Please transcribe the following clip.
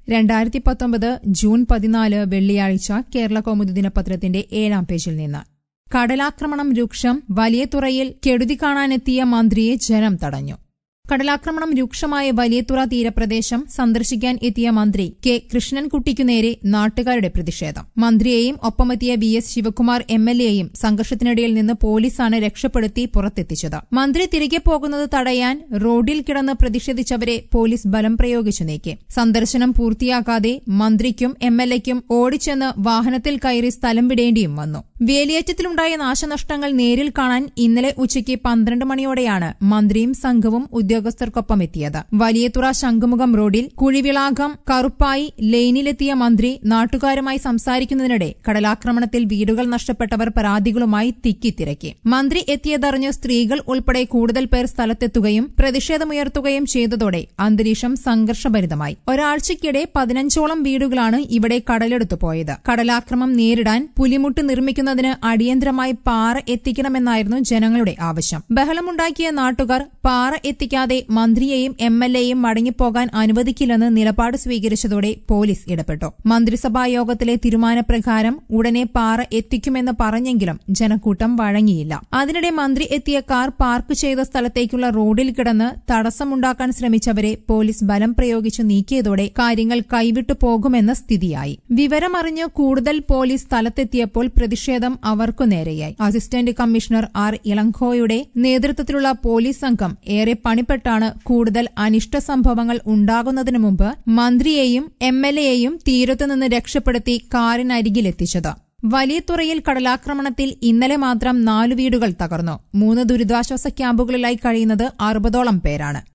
രണ്ടായിരത്തി പത്തൊമ്പത് ജൂൺ പതിനാല് വെള്ളിയാഴ്ച കേരള കൗമുദി ദിനപത്രത്തിന്റെ ഏഴാം പേജിൽ നിന്ന് കടലാക്രമണം രൂക്ഷം വലിയതുറയിൽ കെടുതി കാണാനെത്തിയ മന്ത്രിയെ ജനം തടഞ്ഞു കടലാക്രമണം രൂക്ഷമായ വലിയതുറ തീരപ്രദേശം സന്ദർശിക്കാൻ എത്തിയ മന്ത്രി കെ കൃഷ്ണൻകുട്ടിക്കു നേരെ നാട്ടുകാരുടെ പ്രതിഷേധം മന്ത്രിയെയും ഒപ്പമെത്തിയ V S Sivakumar M L എയും സംഘർഷത്തിനിടയിൽ നിന്ന് പോലീസാണ് രക്ഷപ്പെടുത്തി പുറത്തെത്തിച്ചത് മന്ത്രി തിരികെ പോകുന്നത് തടയാൻ റോഡിൽ കിടന്ന് പ്രതിഷേധിച്ചവരെ പോലീസ് ബലം പ്രയോഗിച്ചു നീക്കി സന്ദർശനം പൂർത്തിയാക്കാതെ മന്ത്രിക്കും എം എൽ എക്കും ഓടിച്ചെന്ന് വാഹനത്തിൽ കയറി സ്ഥലം വിടേണ്ടിയും വന്നു വേലിയേറ്റത്തിലുണ്ടായ നാശനഷ്ടങ്ങൾ നേരിൽ കാണാൻ ഇന്നലെ ഉച്ചയ്ക്ക് പന്ത്രണ്ട് മണിയോടെയാണ് മന്ത്രിയും സംഘവും ഉദ്യോഗസ്ഥർക്കൊപ്പം എത്തിയത് വലിയതുറ ശംഖുമുഖം റോഡിൽ കുഴിവിളാകം കറുപ്പായി ലെയിനിലെത്തിയ മന്ത്രി നാട്ടുകാരുമായി സംസാരിക്കുന്നതിനിടെ കടലാക്രമണത്തിൽ വീടുകൾ നഷ്ടപ്പെട്ടവർ പരാതികളുമായി തിക്കിത്തിരക്കി മന്ത്രി എത്തിയതറിഞ്ഞ് സ്ത്രീകൾ ഉൾപ്പെടെ കൂടുതൽ പേർ സ്ഥലത്തെത്തുകയും പ്രതിഷേധമുയർത്തുകയും ചെയ്തതോടെ അന്തരീക്ഷം സംഘർഷഭരിതമായി ഒരാഴ്ചയ്ക്കിടെ പതിനഞ്ചോളം വീടുകളാണ് ഇവിടെ കടലെടുത്തു പോയത് കടലാക്രമം നേരിടാൻ പുലിമുട്ട് നിർമ്മിക്കുന്നതിന് അടിയന്തരമായി പാറ എത്തിക്കണമെന്നായിരുന്നു ജനങ്ങളുടെ ആവശ്യം ബഹളമുണ്ടാക്കിയ നാട്ടുകാർ പാറ എത്തിക്കാതെ മന്ത്രിയെയും എം എൽ എയും മടങ്ങിപ്പോകാൻ അനുവദിക്കില്ലെന്ന് നിലപാട് സ്വീകരിച്ചതോടെ പോലീസ് ഇടപെട്ടു മന്ത്രിസഭാ യോഗത്തിലെ തീരുമാനപ്രകാരം ഉടനെ പാറ എത്തിക്കുമെന്ന് പറഞ്ഞെങ്കിലും ജനക്കൂട്ടം വഴങ്ങിയില്ല അതിനിടെ മന്ത്രി എത്തിയ കാർ പാർക്ക് ചെയ്ത സ്ഥലത്തേക്കുള്ള റോഡിൽ കിടന്ന് തടസ്സമുണ്ടാക്കാൻ ശ്രമിച്ചവരെ പോലീസ് ബലം പ്രയോഗിച്ചു നീക്കിയതോടെ കാര്യങ്ങൾ കൈവിട്ടു പോകുമെന്ന സ്ഥിതിയായി വിവരമറിഞ്ഞ് കൂടുതൽ പോലീസ് സ്ഥലത്തെത്തിയപ്പോൾ പ്രതിഷേധം അവർക്കു നേരെയായി അസിസ്റ്റന്റ് കമ്മീഷണർ ആർ ഇളങ്കോയുടെ നേതൃത്വത്തിലുള്ള പോലീസ് സംഘം ഏറെ പണിപ്പെട്ടാണ് കൂടുതൽ അനിഷ്ട സംഭവങ്ങൾ ഉണ്ടാകുന്നതിനു മുമ്പ് മന്ത്രിയെയും എം എൽ എയെയും തീരത്തുനിന്ന് രക്ഷപ്പെടുത്തി കാറിനരികിലെത്തിച്ചത് വലിയതുറയിൽ കടലാക്രമണത്തിൽ ഇന്നലെ മാത്രം നാലു വീടുകൾ തകർന്നു മൂന്ന് ദുരിതാശ്വാസ ക്യാമ്പുകളിലായി കഴിയുന്നത് അറുപതോളം പേരാണ്